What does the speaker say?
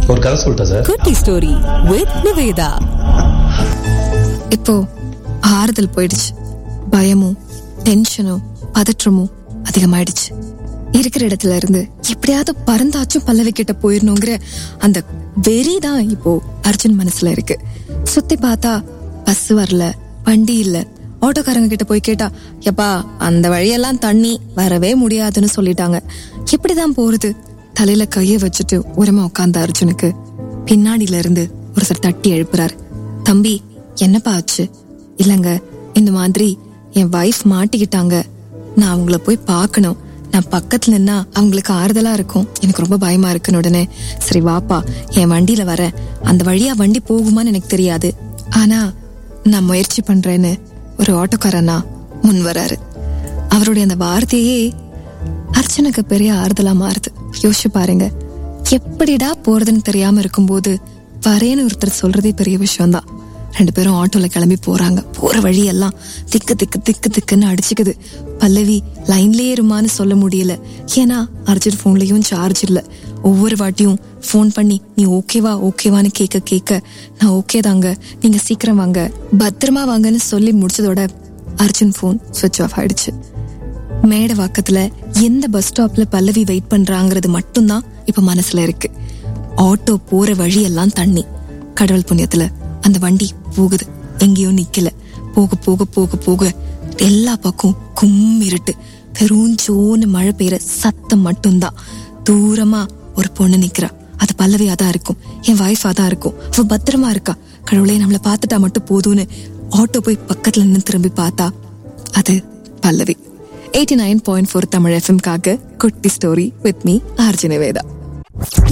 ஒரு கதை சொல்லிட்டேன் சார் குட்டி ஸ்டோரி வித் நிவேதா இப்போ ஆறுதல் போயிடுச்சு பயமும் டென்ஷனும் பதற்றமும் அதிகமாயிடுச்சு இருக்கிற இடத்துல இருந்து எப்படியாவது பறந்தாச்சும் பல்லவி கிட்ட போயிடணுங்கிற அந்த வெறி தான் இப்போ அர்ஜுன் மனசுல இருக்கு சுத்தி பார்த்தா பஸ் வரல வண்டி இல்ல ஆட்டோக்காரங்க கிட்ட போய் கேட்டா எப்பா அந்த வழியெல்லாம் தண்ணி வரவே முடியாதுன்னு சொல்லிட்டாங்க எப்படிதான் போறது தலையில கைய வச்சுட்டு உரமா உட்கார்ந்த அர்ஜுனுக்கு பின்னாடில இருந்து ஒருத்தர் தட்டி எழுப்புறாரு தம்பி என்னப்பா ஆச்சு இல்லங்க இந்த மாதிரி என் வைஃப் மாட்டிக்கிட்டாங்க நான் அவங்கள போய் பார்க்கணும் நான் பக்கத்துல நின்னா அவங்களுக்கு ஆறுதலா இருக்கும் எனக்கு ரொம்ப பயமா இருக்குன்னு உடனே சரி வாப்பா என் வண்டியில வரேன் அந்த வழியா வண்டி போகுமான்னு எனக்கு தெரியாது ஆனா நான் முயற்சி பண்றேன்னு ஒரு ஆட்டோக்காரனா முன் வராரு அவருடைய அந்த வார்த்தையே அர்ச்சனுக்கு பெரிய ஆறுதலா மாறுது யோசிச்சு பாருங்க எப்படிடா போறதுன்னு தெரியாம இருக்கும்போது வரேன்னு ஒருத்தர் சொல்றதே பெரிய விஷயம்தான் ரெண்டு பேரும் ஆட்டோல கிளம்பி போறாங்க போற வழியெல்லாம் திக்கு திக்கு திக்கு திக்குன்னு அடிச்சுக்குது பல்லவி லைன்லயே இருமான்னு சொல்ல முடியல ஏன்னா அர்ஜுன் போன்லயும் சார்ஜ் இல்ல ஒவ்வொரு வாட்டியும் ஃபோன் பண்ணி நீ ஓகேவா ஓகேவான்னு கேட்க கேட்க நான் ஓகே தாங்க நீங்க சீக்கிரம் வாங்க பத்திரமா வாங்கன்னு சொல்லி முடிச்சதோட அர்ஜுன் ஃபோன் சுவிட்ச் ஆஃப் ஆயிடுச்சு மேடை வாக்கத்துல எந்த பஸ் ஸ்டாப்ல பல்லவி வெயிட் பண்றாங்கிறது மட்டும்தான் இப்ப மனசுல இருக்கு ஆட்டோ போற வழியெல்லாம் தண்ணி கடவுள் புண்ணியத்துல அந்த வண்டி போகுது எங்கேயும் நிக்கல போக போக போக போக எல்லா பக்கம் கும் இருட்டு பெருஞ்சோன்னு மழை பெய்யற சத்தம் மட்டும்தான் தூரமா ஒரு பொண்ணு நிக்கிறா அது பல்லவியா தான் இருக்கும் என் வைஃபா தான் இருக்கும் அவ பத்திரமா இருக்கா கடவுளே நம்மள பார்த்துட்டா மட்டும் போதும்னு ஆட்டோ போய் பக்கத்துல நின்று திரும்பி பார்த்தா அது Pallavi eighty nine point four Tamil எஃப்எம்காக குட்டி ஸ்டோரி வித் மீ ஆர்ஜினவேதா